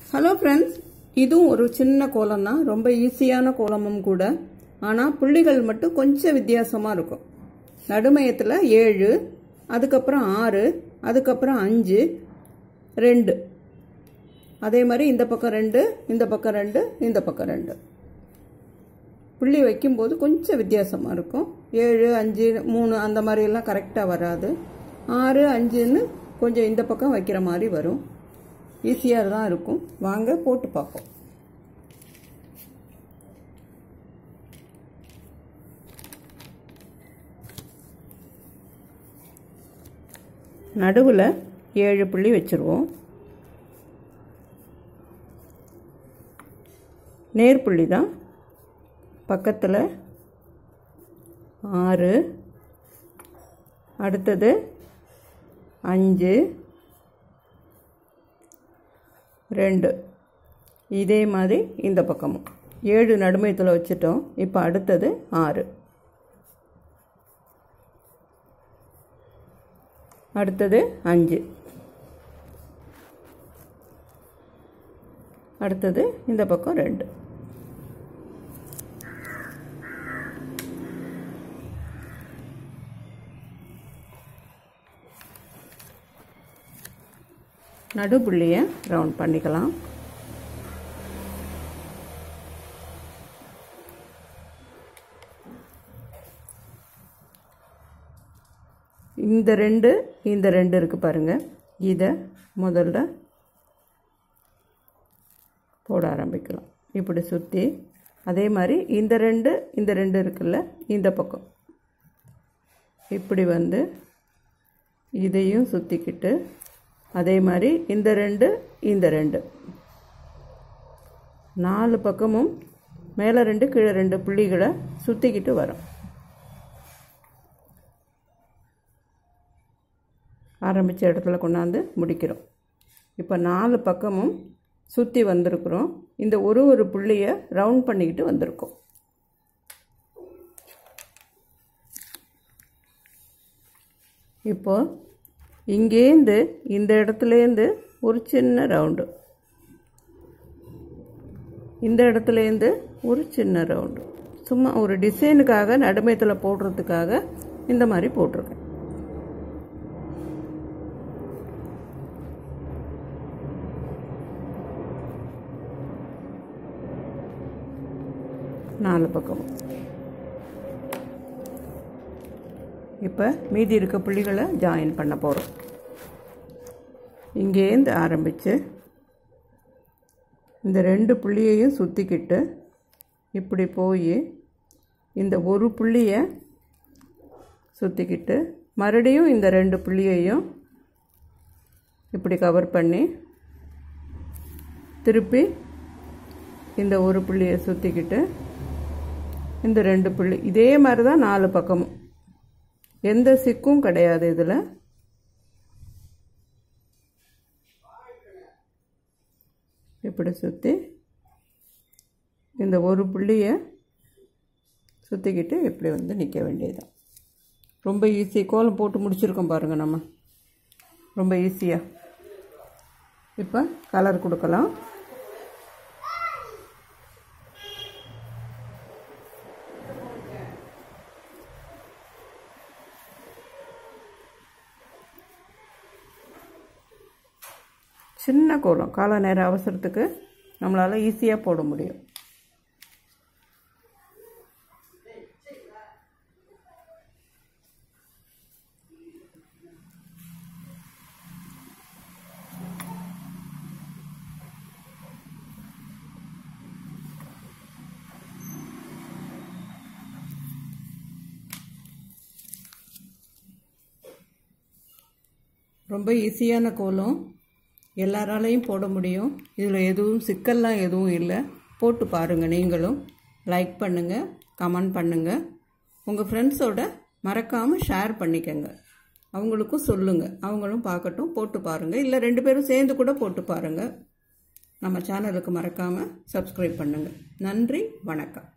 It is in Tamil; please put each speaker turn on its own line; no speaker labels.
ஹலோ ஃப்ரெண்ட்ஸ் இதுவும் ஒரு சின்ன கோலம் தான் ரொம்ப ஈஸியான கோலமும் கூட ஆனால் புள்ளிகள் மட்டும் கொஞ்சம் வித்தியாசமாக இருக்கும் நடுமையத்தில் ஏழு அதுக்கப்புறம் ஆறு அதுக்கப்புறம் அஞ்சு ரெண்டு அதே மாதிரி இந்த பக்கம் ரெண்டு இந்த பக்கம் ரெண்டு இந்த பக்கம் ரெண்டு புள்ளி வைக்கும்போது கொஞ்சம் வித்தியாசமாக இருக்கும் ஏழு அஞ்சு மூணு அந்த மாதிரியெல்லாம் கரெக்டாக வராது ஆறு அஞ்சுன்னு கொஞ்சம் இந்த பக்கம் வைக்கிற மாதிரி வரும் ஈஸியாக தான் இருக்கும் வாங்க போட்டு பார்ப்போம் நடுவில் ஏழு புள்ளி வச்சுருவோம் நேர்புள்ளி தான் பக்கத்தில் ஆறு அடுத்தது அஞ்சு ரெண்டு இதே மாதிரி இந்த பக்கமும் ஏழு நடுமையத்தில் வச்சுட்டோம் இப்போ அடுத்தது ஆறு அடுத்தது அஞ்சு அடுத்தது இந்த பக்கம் ரெண்டு நடுப்புள்ளியை ரவுண்ட் பண்ணிக்கலாம் இந்த ரெண்டு இந்த ரெண்டு இருக்குது பாருங்கள் இதை முதல்ல போட ஆரம்பிக்கலாம் இப்படி சுற்றி அதே மாதிரி இந்த ரெண்டு இந்த ரெண்டு இருக்குல்ல இந்த பக்கம் இப்படி வந்து இதையும் சுற்றிக்கிட்டு அதே மாதிரி இந்த ரெண்டு இந்த ரெண்டு நாலு பக்கமும் மேலே ரெண்டு கீழே ரெண்டு புள்ளிகளை சுற்றிக்கிட்டு வரும் ஆரம்பித்த இடத்துல கொண்டாந்து முடிக்கிறோம் இப்போ நாலு பக்கமும் சுற்றி வந்திருக்கிறோம் இந்த ஒரு ஒரு புள்ளியை ரவுண்ட் பண்ணிக்கிட்டு வந்திருக்கோம் இப்போ இங்கேருந்து இந்த இடத்துலேருந்து ஒரு சின்ன ரவுண்டு இந்த இடத்துலேருந்து ஒரு சின்ன ரவுண்டு சும்மா ஒரு டிசைனுக்காக நடுமையத்தில் போடுறதுக்காக இந்த மாதிரி போட்டிருக்கேன் நாலு பக்கமும் இப்போ மீதி இருக்க புள்ளிகளை ஜாயின் பண்ண போகிறோம் இங்கேருந்து ஆரம்பித்து இந்த ரெண்டு புள்ளியையும் சுற்றிக்கிட்டு இப்படி போய் இந்த ஒரு புள்ளியை சுற்றிக்கிட்டு மறுபடியும் இந்த ரெண்டு புள்ளியையும் இப்படி கவர் பண்ணி திருப்பி இந்த ஒரு புள்ளியை சுற்றிக்கிட்டு இந்த ரெண்டு புள்ளி இதே மாதிரி தான் நாலு பக்கமும் எந்த சிக்கும் கிடையாது இதில் இப்படி சுற்றி இந்த ஒரு புள்ளியை சுற்றிக்கிட்டு இப்படி வந்து நிற்க வேண்டியதுதான் ரொம்ப ஈஸி கோலம் போட்டு முடிச்சிருக்கோம் பாருங்கள் நம்ம ரொம்ப ஈஸியாக இப்போ கலர் கொடுக்கலாம் சின்ன கோலம் கால நேர அவசரத்துக்கு நம்மளால் ஈஸியாக போட முடியும் ரொம்ப ஈஸியான கோலம் எல்லாராலையும் போட முடியும் இதில் எதுவும் சிக்கல்லாம் எதுவும் இல்லை போட்டு பாருங்கள் நீங்களும் லைக் பண்ணுங்கள் கமெண்ட் பண்ணுங்கள் உங்கள் ஃப்ரெண்ட்ஸோட மறக்காமல் ஷேர் பண்ணிக்கங்க அவங்களுக்கும் சொல்லுங்கள் அவங்களும் பார்க்கட்டும் போட்டு பாருங்கள் இல்லை ரெண்டு பேரும் சேர்ந்து கூட போட்டு பாருங்கள் நம்ம சேனலுக்கு மறக்காமல் சப்ஸ்கிரைப் பண்ணுங்கள் நன்றி வணக்கம்